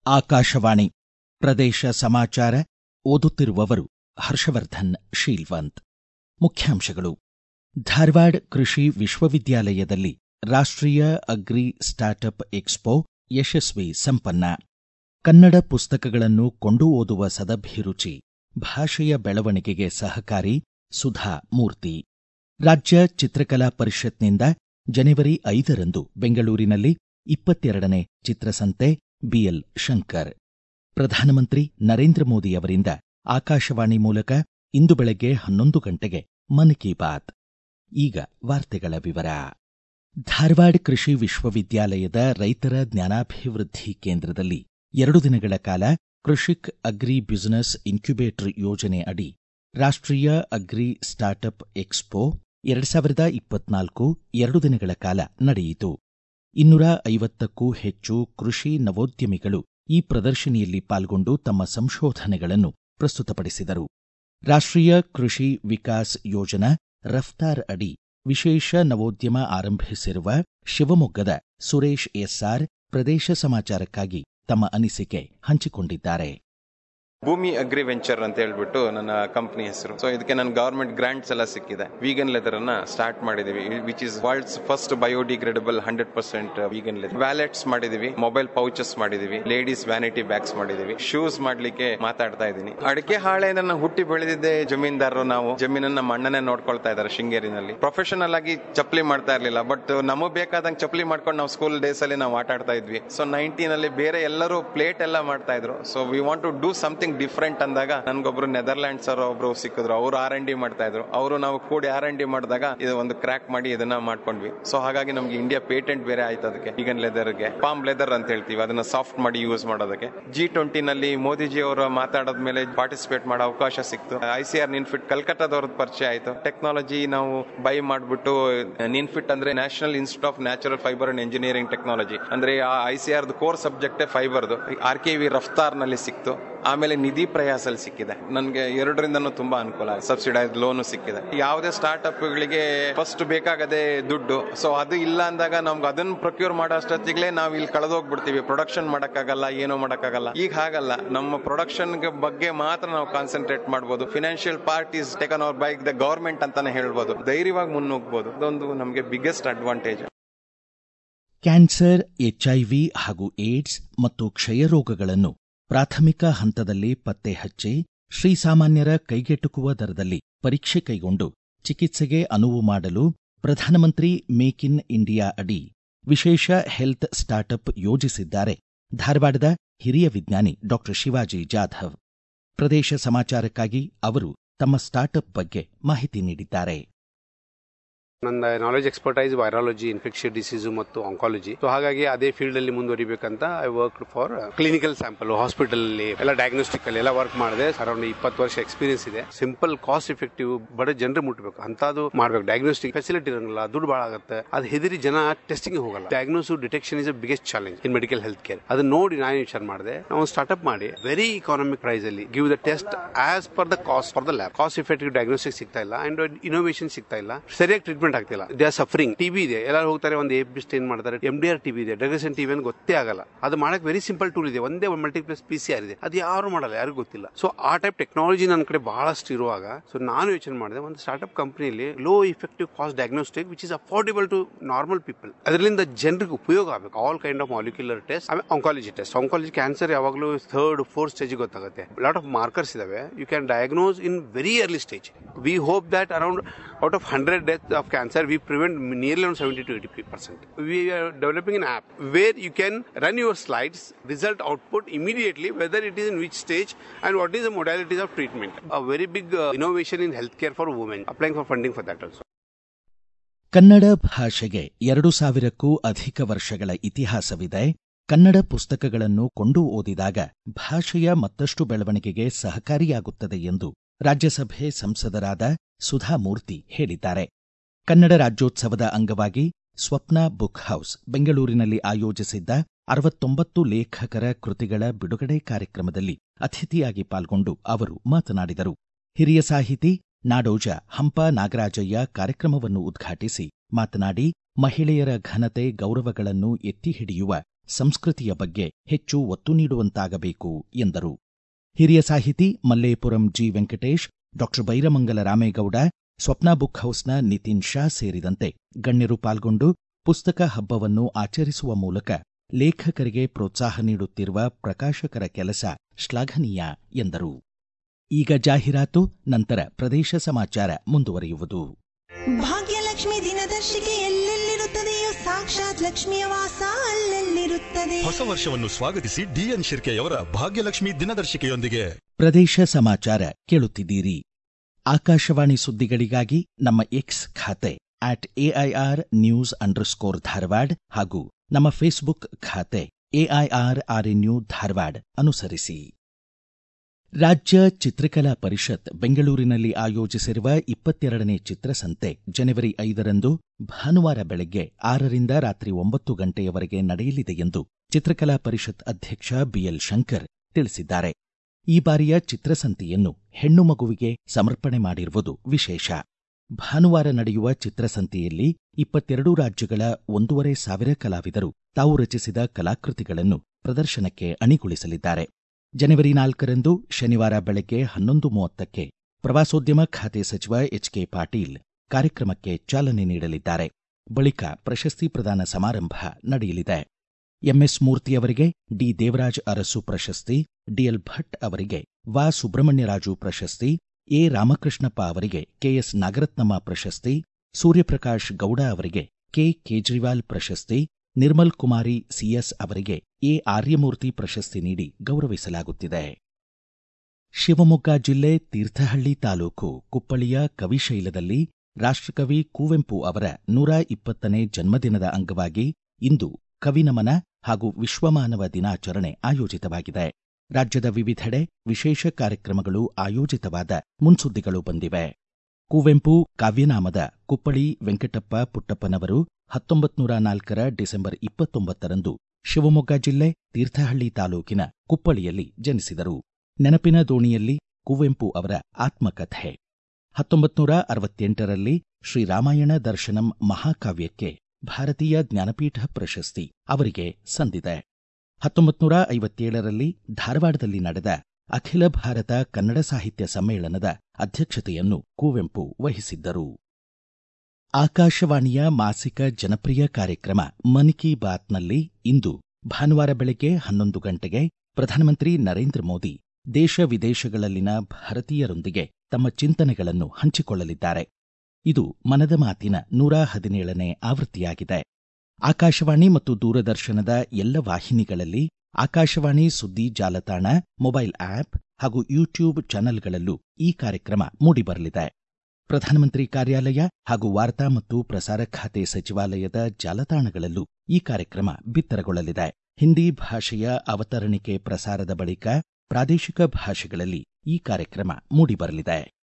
ಆಕಾಶವಾಣಿ ಪ್ರದೇಶ ಸಮಾಚಾರ ಓದುತ್ತಿರುವವರು ಹರ್ಷವರ್ಧನ್ ಶೀಲ್ವಂತ್ ಮುಖ್ಯಾಂಶಗಳು ಧಾರವಾಡ ಕೃಷಿ ವಿಶ್ವವಿದ್ಯಾಲಯದಲ್ಲಿ ರಾಷ್ಟ್ರೀಯ ಅಗ್ರಿ ಸ್ಟಾರ್ಟ್ಅಪ್ ಎಕ್ಸ್ಪೋ ಯಶಸ್ವಿ ಸಂಪನ್ನ ಕನ್ನಡ ಪುಸ್ತಕಗಳನ್ನು ಕೊಂಡು ಓದುವ ಸದಭಿರುಚಿ ಭಾಷೆಯ ಬೆಳವಣಿಗೆಗೆ ಸಹಕಾರಿ ಸುಧಾ ಮೂರ್ತಿ ರಾಜ್ಯ ಚಿತ್ರಕಲಾ ಪರಿಷತ್ನಿಂದ ಜನವರಿ ಐದರಂದು ಬೆಂಗಳೂರಿನಲ್ಲಿ ಇಪ್ಪತ್ತೆರಡನೇ ಚಿತ್ರಸಂತೆ ಬಿಎಲ್ ಶಂಕರ್ ಪ್ರಧಾನಮಂತ್ರಿ ನರೇಂದ್ರ ಮೋದಿ ಅವರಿಂದ ಆಕಾಶವಾಣಿ ಮೂಲಕ ಇಂದು ಬೆಳಗ್ಗೆ ಹನ್ನೊಂದು ಗಂಟೆಗೆ ಮನ್ ಕಿ ಬಾತ್ ಈಗ ವಾರ್ತೆಗಳ ವಿವರ ಧಾರವಾಡ ಕೃಷಿ ವಿಶ್ವವಿದ್ಯಾಲಯದ ರೈತರ ಜ್ಞಾನಾಭಿವೃದ್ಧಿ ಕೇಂದ್ರದಲ್ಲಿ ಎರಡು ದಿನಗಳ ಕಾಲ ಕೃಷಿಕ್ ಅಗ್ರಿ ಬ್ಯುಸಿನೆಸ್ ಇನ್ಕ್ಯುಬೇಟರ್ ಯೋಜನೆ ಅಡಿ ರಾಷ್ಟ್ರೀಯ ಅಗ್ರಿ ಸ್ಟಾರ್ಟ್ಅಪ್ ಎಕ್ಸ್ಪೋ ಎರಡು ಸಾವಿರದ ಇಪ್ಪತ್ನಾಲ್ಕು ಎರಡು ದಿನಗಳ ಕಾಲ ನಡೆಯಿತು ಇನ್ನೂರ ಐವತ್ತಕ್ಕೂ ಹೆಚ್ಚು ಕೃಷಿ ನವೋದ್ಯಮಿಗಳು ಈ ಪ್ರದರ್ಶನಿಯಲ್ಲಿ ಪಾಲ್ಗೊಂಡು ತಮ್ಮ ಸಂಶೋಧನೆಗಳನ್ನು ಪ್ರಸ್ತುತಪಡಿಸಿದರು ರಾಷ್ಟ್ರೀಯ ಕೃಷಿ ವಿಕಾಸ್ ಯೋಜನಾ ರಫ್ತಾರ್ ಅಡಿ ವಿಶೇಷ ನವೋದ್ಯಮ ಆರಂಭಿಸಿರುವ ಶಿವಮೊಗ್ಗದ ಸುರೇಶ್ ಎಸ್ಆರ್ ಪ್ರದೇಶ ಸಮಾಚಾರಕ್ಕಾಗಿ ತಮ್ಮ ಅನಿಸಿಕೆ ಹಂಚಿಕೊಂಡಿದ್ದಾರೆ ಭೂಮಿ ಅಗ್ರಿ ವೆಂಚರ್ ಅಂತ ಹೇಳ್ಬಿಟ್ಟು ನನ್ನ ಕಂಪನಿ ಹೆಸರು ಸೊ ಇದಕ್ಕೆ ನನ್ನ ಗವರ್ಮೆಂಟ್ ಗ್ರಾಂಟ್ಸ್ ಎಲ್ಲ ಸಿಕ್ಕಿದೆ ವೀಗನ್ ಲೆದರ್ ಅನ್ನ ಸ್ಟಾರ್ಟ್ ಮಾಡಿದೀವಿ which is worlds first biodegradable hundred percent vegan leather wallets ಮಾಡಿದೀವಿ ಮೊಬೈಲ್ ಪೌಚಸ್ ಮಾಡಿದೀವಿ ಲೇಡೀಸ್ ವ್ಯಾನಿಟಿ ಬ್ಯಾಗ್ಸ್ ಮಾಡಿದೀವಿ ಶೂಸ್ ಮಾಡ್ಲಿಕ್ಕೆ ಮಾತಾಡ್ತಾ ಇದ್ದೀನಿ ಅಡಿಕೆ ಹಾಳೆಯಿಂದ ನಾನು ಹುಟ್ಟಿ ಬೆಳೆದಿದ್ದೆ ಜಮೀನ್ದಾರರು ನಾವು ಜಮೀನನ್ನ ನಮ್ಮ ಅಣ್ಣನೇ ನೋಡ್ಕೊಳ್ತಾ ಇದ್ದಾರೆ ಶೃಂಗೇರಿನಲ್ಲಿ ಪ್ರೊಫೆಷನಲ್ ಆಗಿ ಚಪ್ಪಲಿ ಮಾಡ್ತಾ ಇರ್ಲಿಲ್ಲ ಬಟ್ ನಮಗ್ ಬೇಕಾದಂಗೆ ಚಪ್ಪಲಿ ಮಾಡ್ಕೊಂಡು ನಾವು ಸ್ಕೂಲ್ ಡೇಸ್ ಅಲ್ಲಿ ನಾವು ಆಟ ಆಡ್ತಾ ಇದ್ವಿ ಸೊ ನೈನ್ಟೀನ್ ಅಲ್ಲಿ ಬೇರೆ ಎಲ್ಲರೂ ಪ್ಲೇಟ್ ಎಲ್ಲ ಮಾಡ್ತಾ ಇದ್ರು so we want to do something different ಅಂದಾಗ ನನ್ಗೊಬ್ರು ನೆದರ್ಲ್ಯಾಂಡ್ಸ್ ಅವರು ಒಬ್ರು ಸಿಕ್ಕಿದ್ರು ಅವರು ಆರ್ ಎನ್ ಡಿ ಮಾಡ್ತಾ ಇದ್ರು ಅವರು ನಾವು ಕೂಡಿ ಆರ್ ಎನ್ ಡಿ ಮಾಡಿದಾಗ ಇದು ಒಂದು ಕ್ರ್ಯಾಕ್ ಮಾಡಿ ಇದನ್ನ ಮಾಡ್ಕೊಂಡ್ವಿ ಸೊ ಹಾಗಾಗಿ ನಮ್ಗೆ ಇಂಡಿಯಾ ಪೇಟೆಂಟ್ ಬೇರೆ ಆಯ್ತು ಅದಕ್ಕೆ ಈಗನ್ ಲೆದರ್ಗೆ ಪಾಮ್ ಲೆದರ್ ಅಂತ ಹೇಳ್ತೀವಿ ಅದನ್ನ ಸಾಫ್ಟ್ ಮಾಡಿ ಯೂಸ್ ಮಾಡೋದಕ್ಕೆ ಜಿ ಟ್ವೆಂಟಿ ನಲ್ಲಿ ಮೋದಿಜಿ ಅವರು ಮಾತಾಡೋದ್ ಮೇಲೆ ಪಾರ್ಟಿಸಿಪೇಟ್ ಮಾಡೋ ಅವಕಾಶ ಸಿಕ್ತು ಐ ಸಿ ಆರ್ ನಿನ್ಫಿಟ್ ಕಲ್ಕತ್ತಾದವ್ರದ್ದು ಪರಿಚಯ ಆಯ್ತು ಟೆಕ್ನಾಲಜಿ ನಾವು ಬೈ ಮಾಡ್ಬಿಟ್ಟು ನಿನ್ಫಿಟ್ ಅಂದ್ರೆ national institute of natural fibre and engineering technology ಅಂದ್ರೆ ಆ I C R core subject ಫೈಬರ್ದು ಆರ್ ಕೆ ವಿ ರಫ್ತಾರ್ ನಲ್ಲಿ ಸಿಕ್ತು ಆಮೇಲೆ ನಿಧಿ ಪ್ರಯಾಸಲ್ಲಿ ಸಿಕ್ಕಿದೆ ನನಗೆ ಎರಡರಿಂದನೂ ತುಂಬಾ ಅನುಕೂಲ ಸಬ್ಸಿಡೈಸ್ ಲೋನ್ ಸಿಕ್ಕಿದೆ ಯಾವುದೇ ಸ್ಟಾರ್ಟ್ಅಪ್ ಗಳಿಗೆ ಫಸ್ಟ್ ಬೇಕಾಗದೆ ದುಡ್ಡು ಸೊ ಅದು ಇಲ್ಲ ಅಂದಾಗ ನಮ್ಗೆ ಅದನ್ನ ಪ್ರೊಕ್ಯೂರ್ ಮಾಡೋ ಅಷ್ಟೊತ್ತಿಗೆ ನಾವು ಇಲ್ಲಿ ಕಳೆದೋಗ್ಬಿಡ್ತೀವಿ ಪ್ರೊಡಕ್ಷನ್ ಮಾಡಕ್ಕಾಗಲ್ಲ ಏನೂ ಮಾಡಕ್ಕಾಗಲ್ಲ ಈಗ ಹಾಗಲ್ಲ ನಮ್ಮ ಪ್ರೊಡಕ್ಷನ್ ಬಗ್ಗೆ ಮಾತ್ರ ನಾವು ಕಾನ್ಸಂಟ್ರೇಟ್ ಮಾಡಬಹುದು financial part is taken over by the government ಅಂತಾನೆ ಹೇಳ್ಬೋದು ಧೈರ್ಯವಾಗಿ ಮುನ್ನುಗ್ಬೋದು ಅದೊಂದು ನಮಗೆ ಬಿಗ್ಗೆಸ್ಟ್ ಅಡ್ವಾಂಟೇಜ್ ಕ್ಯಾನ್ಸರ್ ಎಚ್ಐವಿ ಹಾಗೂ ಏಡ್ಸ್ ಮತ್ತು ಕ್ಷಯರೋಗಗಳನ್ನು ಪ್ರಾಥಮಿಕ ಹಂತದಲ್ಲಿ ಪತ್ತೆ ಹಚ್ಚಿ ಶ್ರೀಸಾಮಾನ್ಯರ ಕೈಗೆಟುಕುವ ದರದಲ್ಲಿ ಪರೀಕ್ಷೆ ಕೈಗೊಂಡು ಚಿಕಿತ್ಸೆಗೆ ಅನುವು ಮಾಡಲು ಪ್ರಧಾನಮಂತ್ರಿ ಮೇಕ್ ಇನ್ ಇಂಡಿಯಾ ಅಡಿ ವಿಶೇಷ ಹೆಲ್ತ್ ಸ್ಟಾರ್ಟ್ಅಪ್ ಯೋಜಿಸಿದ್ದಾರೆ ಧಾರವಾಡದ ಹಿರಿಯ ವಿಜ್ಞಾನಿ ಡಾಕ್ಟರ್ ಶಿವಾಜಿ ಜಾಧವ್ ಪ್ರದೇಶ ಸಮಾಚಾರಕ್ಕಾಗಿ ಅವರು ತಮ್ಮ ಸ್ಟಾರ್ಟ್ಅಪ್ ಬಗ್ಗೆ ಮಾಹಿತಿ ನೀಡಿದ್ದಾರೆ ನನ್ನ knowledge expertise virology infection disease ಮತ್ತು ಆಂಕಾಲಜಿ ಸೊ ಹಾಗಾಗಿ ಅದೇ ಫೀಲ್ಡ್ ಅಲ್ಲಿ ಮುಂದುವರಿಬೇಕಂತ I work for clinical sample hospital ಅಲ್ಲಿ ಎಲ್ಲ ಡಯಾಗ್ನೋಸ್ಟಿಕ್ ಅಲ್ಲಿ ಎಲ್ಲ ವರ್ಕ್ ಮಾಡಿದೆ ಅರೌಂಡ್ ಇಪ್ಪತ್ತು ವರ್ಷ ಎಕ್ಸ್ಪೀರಿಯನ್ಸ್ ಇದೆ ಸಿಂಪಲ್ ಕಾಸ್ಟ್ ಎಫೆಕ್ಟಿವ್ ಬಡ ಜನರು ಮುಟ್ಟಬೇಕು ಅಂತದ್ದು ಮಾಡ್ಬೇಕು ಡಯಾಗ್ನೋಸ್ಟಿಕ್ ಫೆಸಿಲಿಟಿ ಇರಂಗಿಲ್ಲ ದುಡ್ಡು ಭಾಳ ಆಗುತ್ತೆ ಅದು ಹೆದರಿ ಜನ ಟೆಸ್ಟಿಂಗ್ ಹೋಗಲ್ಲ diagnose detection is biggest challenge in medical health care ಅದನ್ನ ನೋಡಿ ನಾನು ವಿಚಾರ ಮಾಡಿದೆ ನಾವು ಸ್ಟಾರ್ಟ್ಅಪ್ ಮಾಡಿ ವೆರಿ ಇಕಾನಮಿಕ್ ಪ್ರೈಸ್ ಅಲ್ಲಿ give the test as per the cost for the lab cost effective diagnostic ಸಿಗ್ತಾ ಇಲ್ಲ ಅಂಡ್ ಇನೋವೇಷನ್ ಸಿಗ್ತಾ ಇಲ್ಲ ಸರಿಯಾಗಿ ಟ್ರೀಟ್ಮೆಂಟ್ ಆಗ್ತಿಲ್ಲ ದೇ ಆರ್ ಸಫರಿಂಗ್ ಟಿಬಿ ಇದೆ ಎಲ್ಲರೂ ಹೋಗ್ತಾರೆ ಒಂದು ಎ ಬಿ ಸ್ಟೇನ್ ಮಾಡ್ತಾರೆ ಎಂ ಡಿ ಆರ್ ಟಿಬಿ ಇದೆ ಡೆಗ್ರೆಷನ್ ಟಿಬಿ ಅಂತ ಗೊತ್ತೇ ಆಗಲ್ಲ ಅದು ಮಾಡಕ್ ವೆರಿ ಸಿಂಪಲ್ ಟೂಲ್ ಇದೆ ಒಂದೇ ಮಲ್ಟಿಪ್ಲೆಕ್ಸ್ ಪಿ ಸಿ ಆರ್ ಇದೆ ಅದು ಯಾರು ಮಾಡಲ್ಲ ಯಾರಿಗೂ ಗೊತ್ತಿಲ್ಲ ಸೊ ಆ ಟೈಪ್ ಟೆಕ್ನಾಲಜಿ ನನ್ನ ಕಡೆ ಬಹಳಷ್ಟು ಇರುವಾಗ ಸೊ ನಾನು ಯೋಚನೆ ಮಾಡಿದೆ ಒಂದು ಸ್ಟಾರ್ಟ್ಅಪ್ ಕಂಪನಿಯಲ್ಲಿ low effective cost diagnostic which is affordable to normal people ಅದರಿಂದ ಜನರಿಗೆ ಉಪಯೋಗ ಆಗಬೇಕು all kind of molecular test ಆಮೇಲೆ ಆಂಕಾಲಜಿ ಟೆಸ್ಟ್ ಆಂಕಾಲಜಿ ಕ್ಯಾನ್ಸರ್ ಯಾವಾಗಲೂ ಥರ್ಡ್ ಫೋರ್ತ್ ಸ್ಟೇಜ್ ಗೊತ್ತಾಗುತ್ತೆ ಲಾಟ್ ಆಫ್ ಮಾರ್ಕರ್ಸ್ ಇದಾವೆ you can diagnose in very early stage we hope that around out of hundred death of cancer we prevent nearly around 70 to 80 percent. We are developing an app where you can run your slides, result output immediately, whether it is in which stage and what is the modalities of treatment. A very big uh, innovation in healthcare for women. Applying for funding for that also. Kannada ಭಾಷೆಗೆ ಎರಡು ಸಾವಿರಕ್ಕೂ ಅಧಿಕ ವರ್ಷಗಳ ಇತಿಹಾಸವಿದೆ ಕನ್ನಡ ಪುಸ್ತಕಗಳನ್ನು ಕೊಂಡು ಓದಿದಾಗ ಭಾಷೆಯ ಮತ್ತಷ್ಟು ಬೆಳವಣಿಗೆಗೆ ಸಹಕಾರಿಯಾಗುತ್ತದೆ ಎಂದು ರಾಜ್ಯಸಭೆ ಸಂಸದರಾದ ಸುಧಾ ಮೂರ್ತಿ ಹೇಳಿದ್ದಾರೆ ಕನ್ನಡ ರಾಜ್ಯೋತ್ಸವದ ಅಂಗವಾಗಿ ಸ್ವಪ್ನ ಬುಕ್ ಹೌಸ್ ಬೆಂಗಳೂರಿನಲ್ಲಿ ಆಯೋಜಿಸಿದ್ದ ಅರವತ್ತೊಂಬತ್ತು ಲೇಖಕರ ಕೃತಿಗಳ ಬಿಡುಗಡೆ ಕಾರ್ಯಕ್ರಮದಲ್ಲಿ ಅತಿಥಿಯಾಗಿ ಪಾಲ್ಗೊಂಡು ಅವರು ಮಾತನಾಡಿದರು ಹಿರಿಯ ಸಾಹಿತಿ ನಾಡೋಜ ಹಂಪ ನಾಗರಾಜಯ್ಯ ಕಾರ್ಯಕ್ರಮವನ್ನು ಉದ್ಘಾಟಿಸಿ ಮಾತನಾಡಿ ಮಹಿಳೆಯರ ಘನತೆ ಗೌರವಗಳನ್ನು ಎತ್ತಿ ಹಿಡಿಯುವ ಸಂಸ್ಕೃತಿಯ ಬಗ್ಗೆ ಹೆಚ್ಚು ಒತ್ತು ನೀಡುವಂತಾಗಬೇಕು ಎಂದರು ಹಿರಿಯ ಸಾಹಿತಿ Mallepuram G Venkatesh doctor Byramangala Ramegowda Swapna book ಹೌಸ್ನ ನಿತಿನ್ ಶಾ ಸೇರಿದಂತೆ ಗಣ್ಯರು ಪಾಲ್ಗೊಂಡು ಪುಸ್ತಕ ಹಬ್ಬವನ್ನು ಆಚರಿಸುವ ಮೂಲಕ ಲೇಖಕರಿಗೆ ಪ್ರೋತ್ಸಾಹ ನೀಡುತ್ತಿರುವ ಪ್ರಕಾಶಕರ ಕೆಲಸ ಶ್ಲಾಘನೀಯ ಎಂದರು ಈಗ ಜಾಹೀರಾತು ನಂತರ ಪ್ರದೇಶ ಸಮಾಚಾರ ಮುಂದುವರಿಯುವುದು ಭಾಗ್ಯಲಕ್ಷ್ಮಿ ದಿನದರ್ಶಿಕೆ ಎಲ್ಲೆಲ್ಲಿರುತ್ತದೆಯೋ ಸಾಕ್ಷಾತ್ ಲಕ್ಷ್ಮಿಯ ವಾಸ ಅಲ್ಲೆಲ್ಲಿರುತ್ತದೆ ಹೊಸ ವರ್ಷವನ್ನು ಸ್ವಾಗತಿಸಿ ಡಿಎನ್ ಶಿರ್ಕೆಯವರ ಭಾಗ್ಯಲಕ್ಷ್ಮಿ ದಿನದರ್ಶಿಕೆಯೊಂದಿಗೆ ಪ್ರದೇಶ ಸಮಾಚಾರ ಕೇಳುತ್ತಿದ್ದೀರಿ ಆಕಾಶವಾಣಿ ಸುದ್ದಿಗಳಿಗಾಗಿ ನಮ್ಮ ಎಕ್ಸ್ ಖಾತೆ at AIR news underscore Dharwad ಹಾಗೂ ನಮ್ಮ ಫೇಸ್ಬುಕ್ ಖಾತೆ ಎಐಆರ್ ಆರ್ಎನ್ಯು ಧಾರವಾಡ ಅನುಸರಿಸಿ ರಾಜ್ಯ ಚಿತ್ರಕಲಾ ಪರಿಷತ್ ಬೆಂಗಳೂರಿನಲ್ಲಿ ಆಯೋಜಿಸಿರುವ ಇಪ್ಪತ್ತೆರಡನೇ ಚಿತ್ರಸಂತೆ ಜನವರಿ ಐದರಂದು ಭಾನುವಾರ ಬೆಳಗ್ಗೆ ಆರರಿಂದ ರಾತ್ರಿ ಒಂಬತ್ತು ಗಂಟೆಯವರೆಗೆ ನಡೆಯಲಿದೆ ಎಂದು ಚಿತ್ರಕಲಾ ಪರಿಷತ್ ಅಧ್ಯಕ್ಷ ಬಿಎಲ್ ಶಂಕರ್ ತಿಳಿಸಿದ್ದಾರೆ ಈ ಬಾರಿಯ ಚಿತ್ರಸಂತೆಯನ್ನು ಹೆಣ್ಣು ಮಗುವಿಗೆ ಸಮರ್ಪಣೆ ಮಾಡಿರುವುದು ವಿಶೇಷ ಭಾನುವಾರ ನಡೆಯುವ ಚಿತ್ರಸಂತೆಯಲ್ಲಿ ಇಪ್ಪತ್ತೆರಡು ರಾಜ್ಯಗಳ ಒಂದೂವರೆ ಸಾವಿರ ಕಲಾವಿದರು ತಾವು ರಚಿಸಿದ ಕಲಾಕೃತಿಗಳನ್ನು ಪ್ರದರ್ಶನಕ್ಕೆ ಅಣಿಗೊಳಿಸಲಿದ್ದಾರೆ ಜನವರಿ ನಾಲ್ಕರಂದು ಶನಿವಾರ ಬೆಳಗ್ಗೆ ಹನ್ನೊಂದು ಮೂವತ್ತಕ್ಕೆ ಪ್ರವಾಸೋದ್ಯಮ ಖಾತೆ ಸಚಿವ ಎಚ್ಕೆ ಪಾಟೀಲ್ ಕಾರ್ಯಕ್ರಮಕ್ಕೆ ಚಾಲನೆ ನೀಡಲಿದ್ದಾರೆ ಬಳಿಕ ಪ್ರಶಸ್ತಿ ಪ್ರದಾನ ಸಮಾರಂಭ ನಡೆಯಲಿದೆ ಎಂಎಸ್ ಮೂರ್ತಿಯವರಿಗೆ ಡಿ ದೇವರಾಜ್ ಅರಸು ಪ್ರಶಸ್ತಿ ಡಿಎಲ್ ಭಟ್ ಅವರಿಗೆ ವಾ ಸುಬ್ರಹ್ಮಣ್ಯರಾಜು ಪ್ರಶಸ್ತಿ ಎ ರಾಮಕೃಷ್ಣಪ್ಪ ಅವರಿಗೆ ಕೆಎಸ್ ನಾಗರತ್ನಮ್ಮ ಪ್ರಶಸ್ತಿ ಸೂರ್ಯಪ್ರಕಾಶ್ ಗೌಡ ಅವರಿಗೆ ಕೆ ಕೇಜ್ರಿವಾಲ್ ಪ್ರಶಸ್ತಿ ನಿರ್ಮಲ್ ಕುಮಾರಿ ಸಿಎಸ್ ಅವರಿಗೆ ಎ ಆರ್ಯಮೂರ್ತಿ ಪ್ರಶಸ್ತಿ ನೀಡಿ ಗೌರವಿಸಲಾಗುತ್ತಿದೆ ಶಿವಮೊಗ್ಗ ಜಿಲ್ಲೆ ತೀರ್ಥಹಳ್ಳಿ ತಾಲೂಕು ಕುಪ್ಪಳಿಯ ಕವಿಶೈಲದಲ್ಲಿ ರಾಷ್ಟ್ರಕವಿ ಕುವೆಂಪು ಅವರ ನೂರ ಇಪ್ಪತ್ತನೇ ಜನ್ಮದಿನದ ಅಂಗವಾಗಿ ಇಂದು ಕವಿನಮನ ಹಾಗೂ ವಿಶ್ವಮಾನವ ದಿನಾಚರಣೆ ಆಯೋಜಿತವಾಗಿದೆ ರಾಜ್ಯದ ವಿವಿಧೆಡೆ ವಿಶೇಷ ಕಾರ್ಯಕ್ರಮಗಳು ಆಯೋಜಿತವಾದ ಮುನ್ಸುದ್ದಿಗಳು ಬಂದಿವೆ ಕುವೆಂಪು ಕಾವ್ಯನಾಮದ ಕುಪ್ಪಳಿ ವೆಂಕಟಪ್ಪ ಪುಟ್ಟಪ್ಪನವರು ಹತ್ತೊಂಬತ್ತು ನೂರ ನಾಲ್ಕರ ಡಿಸೆಂಬರ್ ಇಪ್ಪತ್ತೊಂಬತ್ತರಂದು ಶಿವಮೊಗ್ಗ ಜಿಲ್ಲೆ ತೀರ್ಥಹಳ್ಳಿ ತಾಲೂಕಿನ ಕುಪ್ಪಳಿಯಲ್ಲಿ ಜನಿಸಿದರು ನೆನಪಿನ ದೋಣಿಯಲ್ಲಿ ಕುವೆಂಪು ಅವರ ಆತ್ಮಕಥೆ ಹತ್ತೊಂಬತ್ತು ನೂರ ಅರವತ್ತೆಂಟರಲ್ಲಿ ಶ್ರೀರಾಮಾಯಣ ದರ್ಶನಂ ಮಹಾಕಾವ್ಯಕ್ಕೆ ಭಾರತೀಯ ಜ್ಞಾನಪೀಠ ಪ್ರಶಸ್ತಿ ಅವರಿಗೆ ಸಂದಿದೆ ಹತ್ತೊಂಬತ್ತು ನೂರ ಐವತ್ತೇಳರಲ್ಲಿ ಧಾರವಾಡದಲ್ಲಿ ನಡೆದ ಅಖಿಲ ಭಾರತ ಕನ್ನಡ ಸಾಹಿತ್ಯ ಸಮ್ಮೇಳನದ ಅಧ್ಯಕ್ಷತೆಯನ್ನು ಕುವೆಂಪು ವಹಿಸಿದ್ದರು ಆಕಾಶವಾಣಿಯ ಮಾಸಿಕ ಜನಪ್ರಿಯ ಕಾರ್ಯಕ್ರಮ ಮನ್ ಕಿ ಬಾತ್ನಲ್ಲಿ ಇಂದು ಭಾನುವಾರ ಬೆಳಗ್ಗೆ ಹನ್ನೊಂದು ಗಂಟೆಗೆ ಪ್ರಧಾನಮಂತ್ರಿ ನರೇಂದ್ರ ಮೋದಿ ದೇಶ ವಿದೇಶಗಳಲ್ಲಿನ ಭಾರತೀಯರೊಂದಿಗೆ ತಮ್ಮ ಚಿಂತನೆಗಳನ್ನು ಹಂಚಿಕೊಳ್ಳಲಿದ್ದಾರೆ ಇದು ಮನದ ಮಾತಿನ ನೂರ ಹದಿನೇಳನೇ ಆವೃತ್ತಿಯಾಗಿದೆ ಆಕಾಶವಾಣಿ ಮತ್ತು ದೂರದರ್ಶನದ ಎಲ್ಲ ವಾಹಿನಿಗಳಲ್ಲಿ ಆಕಾಶವಾಣಿ ಸುದ್ದಿ ಜಾಲತಾಣ ಮೊಬೈಲ್ ಆಪ್ ಹಾಗೂ ಯೂಟ್ಯೂಬ್ ಚಾನೆಲ್ಗಳಲ್ಲೂ ಈ ಕಾರ್ಯಕ್ರಮ ಮೂಡಿಬರಲಿದೆ ಪ್ರಧಾನಮಂತ್ರಿ ಕಾರ್ಯಾಲಯ ಹಾಗೂ ವಾರ್ತಾ ಮತ್ತು ಪ್ರಸಾರ ಖಾತೆ ಸಚಿವಾಲಯದ ಜಾಲತಾಣಗಳಲ್ಲೂ ಈ ಕಾರ್ಯಕ್ರಮ ಬಿತ್ತರಗೊಳ್ಳಲಿದೆ ಹಿಂದಿ ಭಾಷೆಯ ಅವತರಣಿಕೆ ಪ್ರಸಾರದ ಬಳಿಕ ಪ್ರಾದೇಶಿಕ ಭಾಷೆಗಳಲ್ಲಿ ಈ ಕಾರ್ಯಕ್ರಮ ಮೂಡಿಬರಲಿದೆ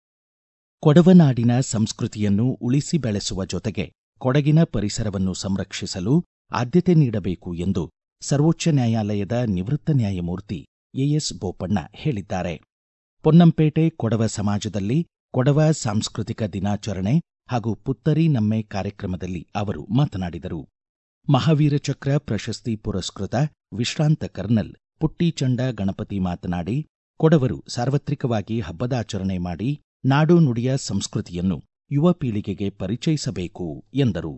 ಕೊಡವನಾಡಿನ ಸಂಸ್ಕೃತಿಯನ್ನು ಉಳಿಸಿ ಬೆಳೆಸುವ ಜೊತೆಗೆ ಕೊಡಗಿನ ಪರಿಸರವನ್ನು ಸಂರಕ್ಷಿಸಲು ಆದ್ಯತೆ ನೀಡಬೇಕು ಎಂದು ಸರ್ವೋಚ್ಚ ನ್ಯಾಯಾಲಯದ ನಿವೃತ್ತ ನ್ಯಾಯಮೂರ್ತಿ ಎಎಸ್ ಬೋಪಣ್ಣ ಹೇಳಿದ್ದಾರೆ ಪೊನ್ನಂಪೇಟೆ ಕೊಡವ ಸಮಾಜದಲ್ಲಿ ಕೊಡವ ಸಾಂಸ್ಕೃತಿಕ ದಿನಾಚರಣೆ ಹಾಗೂ ಪುತ್ತರಿ ನಮ್ಮೆ ಕಾರ್ಯಕ್ರಮದಲ್ಲಿ ಅವರು ಮಾತನಾಡಿದರು ಮಹಾವೀರ ಚಕ್ರ ಪ್ರಶಸ್ತಿ ಪುರಸ್ಕೃತ ವಿಶ್ರಾಂತ ಕರ್ನಲ್ ಪುಟ್ಟಿಚಂಡ ಗಣಪತಿ ಮಾತನಾಡಿ ಕೊಡವರು ಸಾರ್ವತ್ರಿಕವಾಗಿ ಹಬ್ಬದಾಚರಣೆ ಮಾಡಿ ನಾಡು ನುಡಿಯ ಸಂಸ್ಕೃತಿಯನ್ನು ಯುವ ಪೀಳಿಗೆಗೆ ಪರಿಚಯಿಸಬೇಕು ಎಂದರು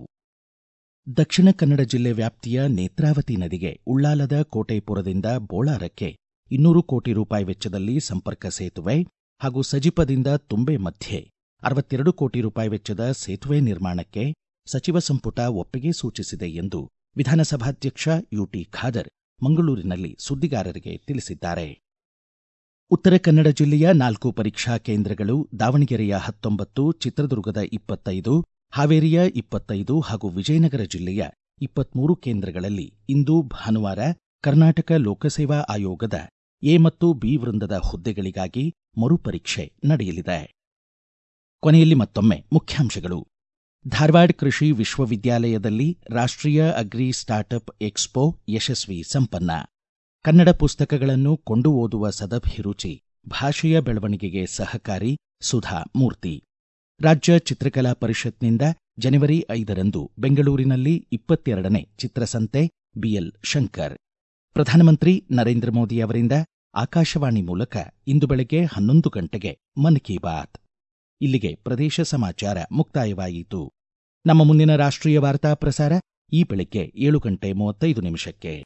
ದಕ್ಷಿಣ ಕನ್ನಡ ಜಿಲ್ಲೆ ವ್ಯಾಪ್ತಿಯ ನೇತ್ರಾವತಿ ನದಿಗೆ ಉಳ್ಳಾಲದ ಕೋಟೆಪುರದಿಂದ ಬೋಳಾರಕ್ಕೆ ಇನ್ನೂರು ಕೋಟಿ ರೂಪಾಯಿ ವೆಚ್ಚದಲ್ಲಿ ಸಂಪರ್ಕ ಸೇತುವೆ ಹಾಗೂ ಸಜಿಪದಿಂದ ತುಂಬೆ ಮಧ್ಯೆ ಅರವತ್ತೆರಡು ಕೋಟಿ ರೂಪಾಯಿ ವೆಚ್ಚದ ಸೇತುವೆ ನಿರ್ಮಾಣಕ್ಕೆ ಸಚಿವ ಸಂಪುಟ ಒಪ್ಪಿಗೆ ಸೂಚಿಸಿದೆ ಎಂದು ವಿಧಾನಸಭಾಧ್ಯಕ್ಷ ಯುಟಿ ಖಾದರ್ ಮಂಗಳೂರಿನಲ್ಲಿ ಸುದ್ದಿಗಾರರಿಗೆ ತಿಳಿಸಿದ್ದಾರೆ ಉತ್ತರ ಕನ್ನಡ ಜಿಲ್ಲೆಯ ನಾಲ್ಕು ಪರೀಕ್ಷಾ ಕೇಂದ್ರಗಳು ದಾವಣಗೆರೆಯ ಹತ್ತೊಂಬತ್ತು ಚಿತ್ರದುರ್ಗದ ಇಪ್ಪತ್ತೈದು ಹಾವೇರಿಯ ಇಪ್ಪತ್ತೈದು ಹಾಗೂ ವಿಜಯನಗರ ಜಿಲ್ಲೆಯ ಇಪ್ಪತ್ಮೂರು ಕೇಂದ್ರಗಳಲ್ಲಿ ಇಂದು ಭಾನುವಾರ ಕರ್ನಾಟಕ ಲೋಕಸೇವಾ ಆಯೋಗದ ಎ ಮತ್ತು ಬಿ ವೃಂದದ ಹುದ್ದೆಗಳಿಗಾಗಿ ಮರುಪರೀಕ್ಷೆ ನಡೆಯಲಿದೆ ಕೊನೆಯಲ್ಲಿ ಮತ್ತೊಮ್ಮೆ ಮುಖ್ಯಾಂಶಗಳು ಧಾರವಾಡ ಕೃಷಿ ವಿಶ್ವವಿದ್ಯಾಲಯದಲ್ಲಿ ರಾಷ್ಟ್ರೀಯ ಅಗ್ರಿ ಸ್ಟಾರ್ಟ್ಅಪ್ ಎಕ್ಸ್ಪೋ ಯಶಸ್ವಿ ಸಂಪನ್ನ ಕನ್ನಡ ಪುಸ್ತಕಗಳನ್ನು ಕೊಂಡು ಓದುವ ಸದಭಿರುಚಿ ಭಾಷೆಯ ಬೆಳವಣಿಗೆಗೆ ಸಹಕಾರಿ ಸುಧಾ ಮೂರ್ತಿ ರಾಜ್ಯ ಚಿತ್ರಕಲಾ ಪರಿಷತ್ನಿಂದ ಜನವರಿ ಐದರಂದು ಬೆಂಗಳೂರಿನಲ್ಲಿ ಇಪ್ಪತ್ತೆರಡನೇ ಚಿತ್ರಸಂತೆ ಬಿಎಲ್ ಶಂಕರ್ ಪ್ರಧಾನಮಂತ್ರಿ ನರೇಂದ್ರ ಮೋದಿ ಅವರಿಂದ ಆಕಾಶವಾಣಿ ಮೂಲಕ ಇಂದು ಬೆಳಗ್ಗೆ ಹನ್ನೊಂದು ಗಂಟೆಗೆ ಮನ್ ಕಿ ಬಾತ್ ಇಲ್ಲಿಗೆ ಪ್ರದೇಶ ಸಮಾಚಾರ ಮುಕ್ತಾಯವಾಯಿತು ನಮ್ಮ ಮುಂದಿನ ರಾಷ್ಟ್ರೀಯ ವಾರ್ತಾ ಪ್ರಸಾರ ಈ ಬೆಳಗ್ಗೆ ಏಳು ಗಂಟೆ ಮೂವತ್ತೈದು ನಿಮಿಷಕ್ಕೆ